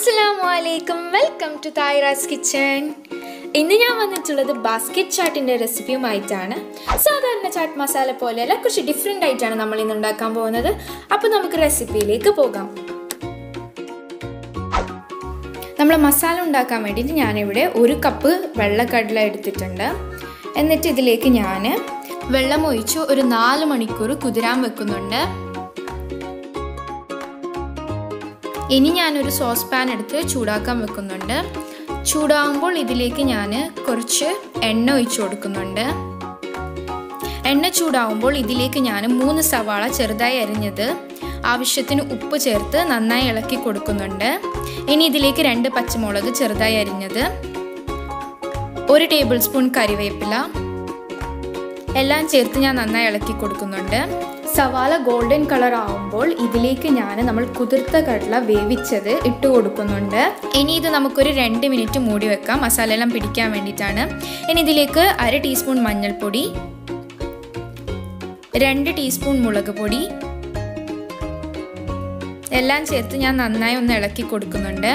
അസ്സലാമു അലൈക്കും welcome to തായ്റാസ് kitchen ഇന്ന് ഞാൻ വന്നിട്ടുള്ളത് ബാസ്ക്കറ്റ് ചാട്ടിൻ്റെ റെസിപ്പിയുമായിട്ടാണ് സാധാരണ ചാട്ട് മസാല പോലെയല്ല കുറച്ച് ഡിഫറെൻ്റ് ആയിട്ടാണ് നമ്മൾ ഇന്ന് ഉണ്ടാക്കാൻ പോകുന്നത് അപ്പോൾ നമുക്ക് റെസിപ്പിയിലേക്ക് പോകാം നമ്മൾ മസാല ഉണ്ടാക്കാൻ വേണ്ടിയിട്ട് ഞാനിവിടെ ഒരു കപ്പ് വെള്ളക്കടല എടുത്തിട്ടുണ്ട് എന്നിട്ട് ഇതിലേക്ക് ഞാൻ വെള്ളം ഒഴിച്ച് ഒരു നാല് മണിക്കൂർ കുതിരാൻ വെക്കുന്നുണ്ട് ഇനി ഞാനൊരു സോസ് പാൻ എടുത്ത് ചൂടാക്കാൻ വെക്കുന്നുണ്ട് ചൂടാകുമ്പോൾ ഇതിലേക്ക് ഞാൻ കുറച്ച് എണ്ണ ഒഴിച്ചു കൊടുക്കുന്നുണ്ട് എണ്ണ ചൂടാവുമ്പോൾ ഇതിലേക്ക് ഞാൻ മൂന്ന് സവാള ചെറുതായി അരിഞ്ഞത് ആവശ്യത്തിന് ഉപ്പ് ചേർത്ത് നന്നായി ഇളക്കി കൊടുക്കുന്നുണ്ട് ഇനി ഇതിലേക്ക് രണ്ട് പച്ചമുളക് ചെറുതായി അരിഞ്ഞത് ഒരു ടേബിൾ സ്പൂൺ കറിവേപ്പില എല്ലാം ചേർത്ത് ഞാൻ നന്നായി ഇളക്കി കൊടുക്കുന്നുണ്ട് സവാള ഗോൾഡൻ കളർ ആവുമ്പോൾ ഇതിലേക്ക് ഞാൻ നമ്മൾ കുതിർത്ത കടല വേവിച്ചത് ഇട്ട് കൊടുക്കുന്നുണ്ട് ഇനി ഇത് നമുക്കൊരു രണ്ട് മിനിറ്റ് മൂടി വെക്കാം മസാല എല്ലാം പിടിക്കാൻ വേണ്ടിയിട്ടാണ് ഇനി ഇതിലേക്ക് അര ടീസ്പൂൺ മഞ്ഞൾപ്പൊടി രണ്ട് ടീസ്പൂൺ മുളക് പൊടി എല്ലാം ചേർത്ത് ഞാൻ നന്നായി ഒന്ന് ഇളക്കി കൊടുക്കുന്നുണ്ട്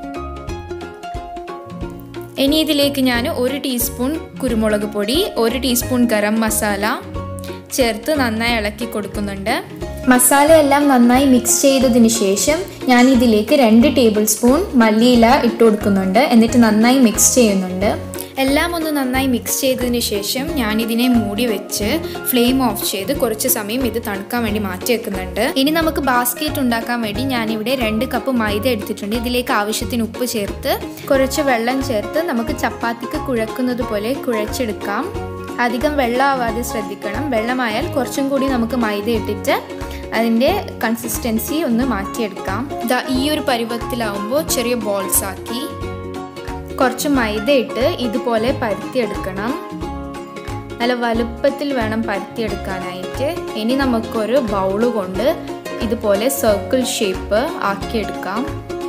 ഇനി ഇതിലേക്ക് ഞാൻ ഒരു ടീസ്പൂൺ കുരുമുളക് പൊടി ഒരു ടീസ്പൂൺ ഗരം മസാല ചേർത്ത് നന്നായി ഇളക്കി കൊടുക്കുന്നുണ്ട് മസാല എല്ലാം നന്നായി മിക്സ് ചെയ്തതിന് ശേഷം ഞാൻ ഇതിലേക്ക് രണ്ട് ടേബിൾ സ്പൂൺ മല്ലിയില ഇട്ട് കൊടുക്കുന്നുണ്ട് എന്നിട്ട് നന്നായി മിക്സ് ചെയ്യുന്നുണ്ട് എല്ലാം ഒന്ന് നന്നായി മിക്സ് ചെയ്തതിന് ശേഷം ഞാൻ ഇതിനെ മൂടി വെച്ച് ഫ്ലെയിം ഓഫ് ചെയ്ത് കുറച്ച് സമയം ഇത് തണുക്കാൻ വേണ്ടി മാറ്റി വെക്കുന്നുണ്ട് ഇനി നമുക്ക് ബാസ്ക്കറ്റ് ഉണ്ടാക്കാൻ വേണ്ടി ഞാനിവിടെ രണ്ട് കപ്പ് മൈദ എടുത്തിട്ടുണ്ട് ഇതിലേക്ക് ആവശ്യത്തിന് ഉപ്പ് ചേർത്ത് കുറച്ച് വെള്ളം ചേർത്ത് നമുക്ക് ചപ്പാത്തിക്ക് കുഴക്കുന്നത് പോലെ കുഴച്ചെടുക്കാം അധികം വെള്ളമാവാതെ ശ്രദ്ധിക്കണം വെള്ളമായാൽ കുറച്ചും കൂടി നമുക്ക് മൈദ ഇട്ടിട്ട് അതിൻ്റെ കൺസിസ്റ്റൻസി ഒന്ന് മാറ്റിയെടുക്കാം ദാ ഈ ഒരു പരുവത്തിലാവുമ്പോൾ ചെറിയ ബോൾസ് ആക്കി കുറച്ച് മൈദ ഇട്ട് ഇതുപോലെ പരുത്തിയെടുക്കണം നല്ല വലുപ്പത്തിൽ വേണം പരുത്തിയെടുക്കാനായിട്ട് ഇനി നമുക്കൊരു ബൗള് കൊണ്ട് ഇതുപോലെ സർക്കിൾ ഷേപ്പ് ആക്കിയെടുക്കാം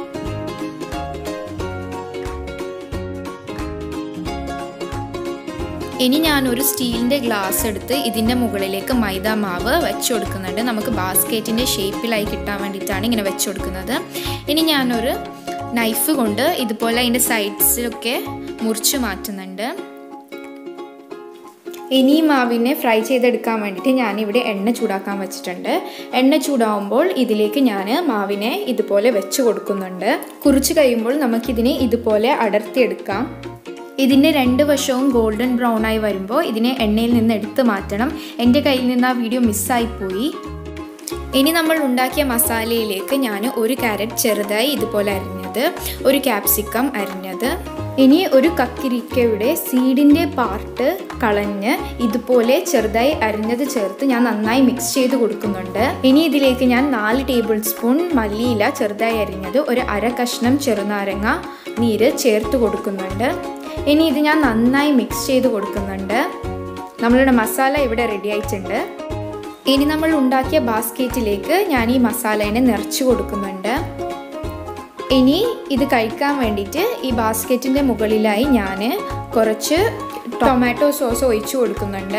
ഇനി ഞാൻ ഒരു സ്റ്റീലിൻ്റെ ഗ്ലാസ് എടുത്ത് ഇതിൻ്റെ മുകളിലേക്ക് മൈദ മാവ് വെച്ച് കൊടുക്കുന്നുണ്ട് നമുക്ക് ബാസ്ക്കറ്റിൻ്റെ ഷേപ്പിലായി കിട്ടാൻ വേണ്ടിയിട്ടാണ് ഇങ്ങനെ വെച്ച് കൊടുക്കുന്നത് ഇനി ഞാനൊരു നൈഫ് കൊണ്ട് ഇതുപോലെ അതിൻ്റെ സൈഡ്സിലൊക്കെ മുറിച്ച് മാറ്റുന്നുണ്ട് ഇനി മാവിനെ ഫ്രൈ ചെയ്തെടുക്കാൻ വേണ്ടിയിട്ട് ഞാനിവിടെ എണ്ണ ചൂടാക്കാൻ വെച്ചിട്ടുണ്ട് എണ്ണ ചൂടാവുമ്പോൾ ഇതിലേക്ക് ഞാൻ മാവിനെ ഇതുപോലെ വെച്ച് കൊടുക്കുന്നുണ്ട് കുറിച്ച് കഴിയുമ്പോൾ നമുക്കിതിനെ ഇതുപോലെ അടർത്തിയെടുക്കാം ഇതിൻ്റെ രണ്ട് വശവും ഗോൾഡൻ ബ്രൗൺ ആയി വരുമ്പോൾ ഇതിനെ എണ്ണയിൽ നിന്ന് എടുത്ത് മാറ്റണം എൻ്റെ കയ്യിൽ നിന്ന് ആ വീഡിയോ മിസ്സായിപ്പോയി ഇനി നമ്മൾ ഉണ്ടാക്കിയ മസാലയിലേക്ക് ഞാൻ ഒരു ക്യാരറ്റ് ചെറുതായി ഇതുപോലെ അരിഞ്ഞത് ഒരു ക്യാപ്സിക്കം അരിഞ്ഞത് ഇനി ഒരു കക്കിരിക്കയുടെ സീഡിൻ്റെ പാർട്ട് കളഞ്ഞ് ഇതുപോലെ ചെറുതായി അരിഞ്ഞത് ചേർത്ത് ഞാൻ നന്നായി മിക്സ് ചെയ്ത് കൊടുക്കുന്നുണ്ട് ഇനി ഇതിലേക്ക് ഞാൻ നാല് ടേബിൾ സ്പൂൺ മല്ലിയില ചെറുതായി അരിഞ്ഞത് ഒരു അര കഷ്ണം ചെറുനാരങ്ങ നീര് ചേർത്ത് കൊടുക്കുന്നുണ്ട് ഇനി ഇത് ഞാൻ നന്നായി മിക്സ് ചെയ്ത് കൊടുക്കുന്നുണ്ട് നമ്മളുടെ മസാല ഇവിടെ റെഡി ആയിട്ടുണ്ട് ഇനി നമ്മൾ ഉണ്ടാക്കിയ ബാസ്ക്കറ്റിലേക്ക് ഞാൻ ഈ മസാലേനെ നിറച്ചു കൊടുക്കുന്നുണ്ട് ഇനി ഇത് കഴിക്കാൻ വേണ്ടിയിട്ട് ഈ ബാസ്ക്കറ്റിൻ്റെ മുകളിലായി ഞാൻ കുറച്ച് ടൊമാറ്റോ സോസ് ഒഴിച്ചു കൊടുക്കുന്നുണ്ട്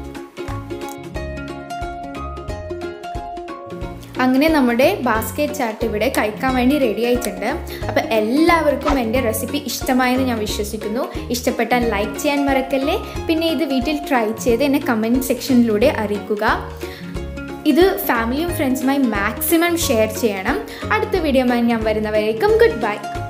അങ്ങനെ നമ്മുടെ ബാസ്ക്കറ്റ് ചാട്ട് ഇവിടെ കഴിക്കാൻ വേണ്ടി റെഡി ആയിട്ടുണ്ട് അപ്പോൾ എല്ലാവർക്കും എൻ്റെ റെസിപ്പി ഇഷ്ടമായെന്ന് ഞാൻ വിശ്വസിക്കുന്നു ഇഷ്ടപ്പെട്ടാൽ ലൈക്ക് ചെയ്യാൻ മറക്കല്ലേ പിന്നെ ഇത് വീട്ടിൽ ട്രൈ ചെയ്ത് എന്നെ കമൻറ്റ് സെക്ഷനിലൂടെ അറിയിക്കുക ഇത് ഫാമിലിയും ഫ്രണ്ട്സുമായി മാക്സിമം ഷെയർ ചെയ്യണം അടുത്ത വീഡിയോമായി ഞാൻ വരുന്നവരേക്കും ഗുഡ് ബൈ